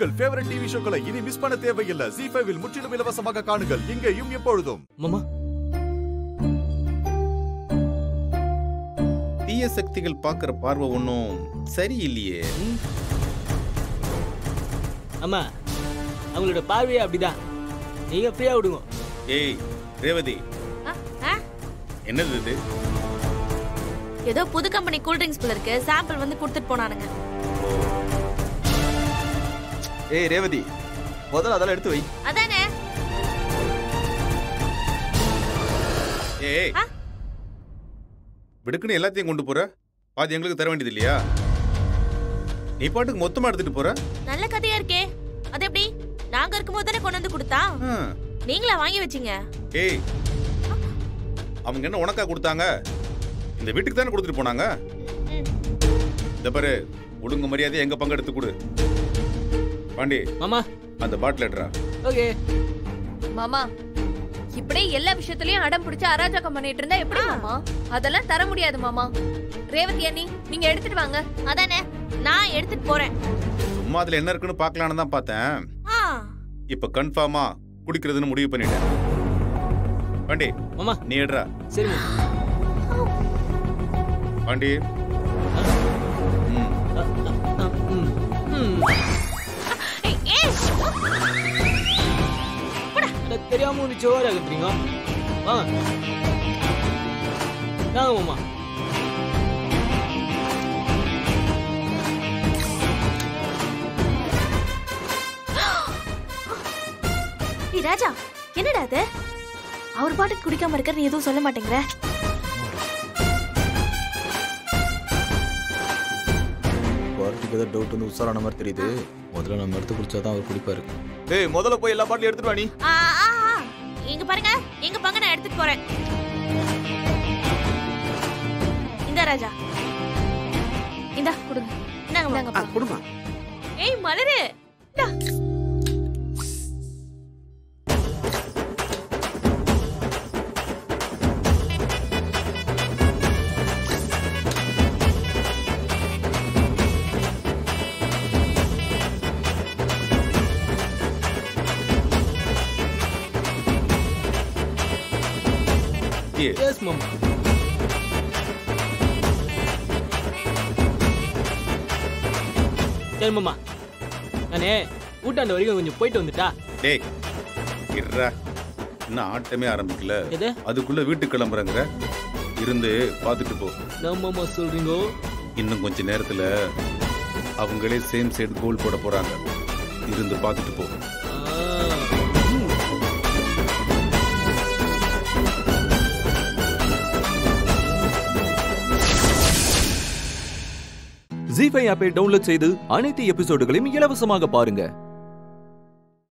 உங்கள் favourite TV ஷோக்களை இனி miss பண்ண தேவையில்லை ஜி ஃபைவில் முற்றிலும் இலவசமாக காணுங்கள் இங்கேயும் எப்பொழுதும் மாமா தீய சக்திகள் பார்க்குற பார்வை ஒன்றும் சரியில்லையே அம்மா அவங்களோட பார்வையே அப்படிதான் நீங்க ஃப்ரீயா விடுங்க ஏய் ரேவதி ஆ, ஆ, என்னது இது ஏதோ புது கம்பெனி கூல் ட்ரிங்க்ஸ் போல இருக்கு சாம்பிள் வந்து கொடுத்துட்டு போனானுங்க ஏய் ரேவதி முதல்ல அதெல்லாம் எடுத்து வை அதானே ஏய் ஆ? விடுக்குன்னு எல்லாத்தையும் கொண்டு போற பாதி எங்களுக்கு தர வேண்டியது இல்லையா நீ பாட்டுக்கு மொத்தமா எடுத்துட்டு போற நல்ல கதையா இருக்கே அது எப்படி நாங்க இருக்கும்போது தானே கொண்டு வந்து கொடுத்தா ஆ. நீங்களா வாங்கி வச்சீங்க ஏய் அவங்க என்ன உனக்கா கொடுத்தாங்க இந்த வீட்டுக்கு தானே கொடுத்துட்டு போனாங்க ம். இந்த பாரு ஒழுங்கு மரியாதை எங்க பங்கு எடுத்து கொடு பாண்டி மாமா அந்த பாட்டில் எடுறா ஓகே மாமா இப்படியே எல்லா விஷயத்துலயும் அடம் பிடிச்சு அராஜகம் பண்ணிட்டு இருந்தா எப்படி மாமா அதெல்லாம் தர முடியாது மாமா ரேவதி அண்ணி நீங்க எடுத்துட்டு வாங்க அதானே நான் எடுத்துட்டு போறேன் சும்மா அதுல என்ன இருக்குன்னு பார்க்கலான்னு தான் பார்த்தேன் ஆ இப்ப கன்ஃபார்மா குடிக்கிறதுன்னு முடிவு பண்ணிட்டேன் பாண்டி மாமா நீ எடுறா சரி மாமா பாண்டி ம். ஆ, ம், ம். ஏய், ஏய் அட, தெரியாம ஒன்று சோறு ஆகுறீங்க வாங்க வாங்க மாமா ஏய் ராஜா என்னடா அது அவர் பாட்டுக்கு குடிக்காம இருக்க நீ எதுவும் சொல்ல மாட்டேங்கிற பார்ட்டிக்கு ஏதோ டவுட் வந்து உசாரான மாதிரி தெரியுது முதல்ல நம்ம எடுத்து குடிச்சாதான் அவர் குடிப்பாரு ஏய் முதல்ல போய் எல்லா பாட்டிலும் எடுத்துட்டு வா நீ ஆ, ஆ, ஆ. இங்க பாருங்க எங்க பங்க நான் எடுத்துட்டு போறேன் இந்த ராஜா இந்தா கொடுங்க இந்தாங்க வாங்க கொடுமா ஏய் மலரு இந்தா. ஏ, எஸ் மாமா சரி மாமா நானே ஊட்டாண்ட வரைக்கும் கொஞ்சம் போயிட்டு வந்துட்டா டேய் இருடா இன்னும் ஆட்டமே ஆரம்பிக்கல எது அதுக்குள்ள வீட்டுக்கு கிளம்புறங்கிற இருந்து பார்த்துட்டு போ நம்ம மாமா சொல்றீங்க இன்னும் கொஞ்ச நேரத்துல அவங்களே சேம் சைடு கோல் போட போறாங்க இருந்து பார்த்துட்டு போ ஆ. ஜி ஃபைவ் ஆப்பை டவுன்லோட் செய்து அனைத்து எபிசோடுகளையும் இலவசமாக பாருங்க